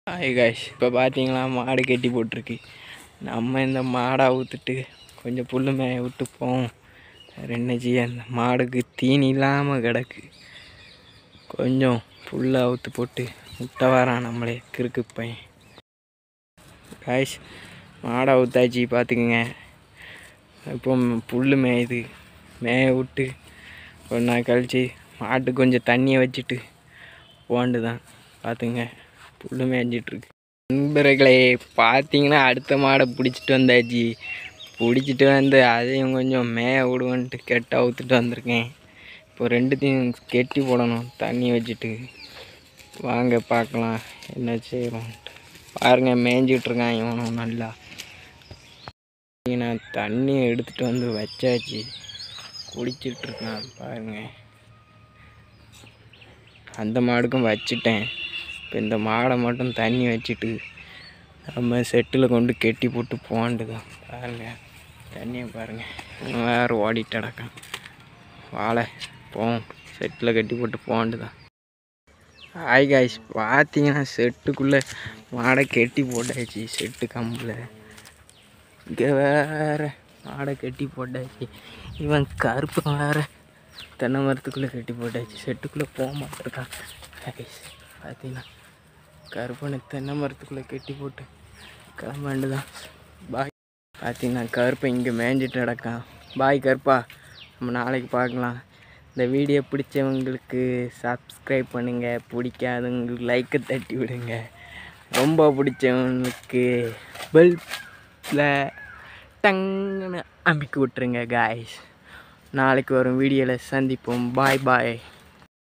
hi guys இப்போ பார்த்தீங்களா மாடு கட்டி போட்டிருக்கு நம்ம இந்த மாடை அவுத்துட்டு கொஞ்சம் புல்லு மேய விட்டு போவோம் வேறு என்ன செய்ய அந்த மாடுக்கு தீனி இல்லாமல் கிடக்கு கொஞ்சம் புல்லை அவுத்து போட்டு முட்டை வரான் நம்மளே கிறுக்கு பையன் காய்ஸ் மாடை அவுத்தாச்சு பார்த்துக்குங்க இப்போ புல் மேயுது மேய விட்டு ஒரு நாள் கழிச்சு மாட்டுக்கு கொஞ்சம் தண்ணியை வச்சுட்டு போண்டு தான் பார்த்துங்க புல்லு மேய்ஞ்சிட்ருக்கு நண்பர்களே பார்த்தீங்கன்னா அடுத்த மாடை பிடிச்சிட்டு வந்தாச்சு பிடிச்சிட்டு வந்து அதையும் கொஞ்சம் மேய விடுவோன்ட்டு கெட்ட அவுத்துட்டு வந்திருக்கேன் இப்போ ரெண்டுத்தையும் கெட்டி போடணும் தண்ணி வச்சுட்டு வாங்க பார்க்கலாம் என்ன செய்கிறோன்ட்டு பாருங்க மேய்ஞ்சிட்டு இருக்கான் இவனும் நல்லா நான் தண்ணியை எடுத்துகிட்டு வந்து வச்சாச்சு குடிச்சிட்டு இருக்கான் பாருங்க அந்த மாடுக்கும் வச்சுட்டேன் இப்போ இந்த மாடை மட்டும் தண்ணி வச்சுட்டு நம்ம செட்டில் கொண்டு கெட்டி போட்டு போண்டுதான் பாருங்க தண்ணியை பாருங்க இவன் வேறு ஓடிட்டு அடக்கான் வாழை போவோம் செட்டில் கட்டி போட்டு போண்டுதான் ஹாய் காய்ஸ் பார்த்தீங்கன்னா செட்டுக்குள்ளே மாடை கெட்டி போட்டாச்சு செட்டு கம்பில் இங்கே வேற மாடை கட்டி போட்டாச்சு இவன் கருப்பு வேற தென்னை மரத்துக்குள்ளே கட்டி போட்டாச்சு செட்டுக்குள்ளே போக மாட்டிருக்கான் கைஸ் பார்த்தீங்கன்னா கருப்பனை தென்னை மரத்துக்குள்ளே கட்டி போட்டு கிளம்ப வேண்டியதான் பாய் பார்த்தீங்கன்னா கருப்பை இங்கே மேய்ஞ்சிட்டு நடக்கான் பாய் கருப்பா நம்ம நாளைக்கு பார்க்கலாம் இந்த வீடியோ பிடிச்சவங்களுக்கு சப்ஸ்கிரைப் பண்ணுங்கள் பிடிக்காதவங்களுக்கு லைக்கை தட்டி விடுங்க ரொம்ப பிடிச்சவங்களுக்கு பெல்ல டங்குன்னு அமுக்கி விட்ருங்க காய்ஸ் நாளைக்கு வரும் வீடியோவில் சந்திப்போம் பாய் பாய்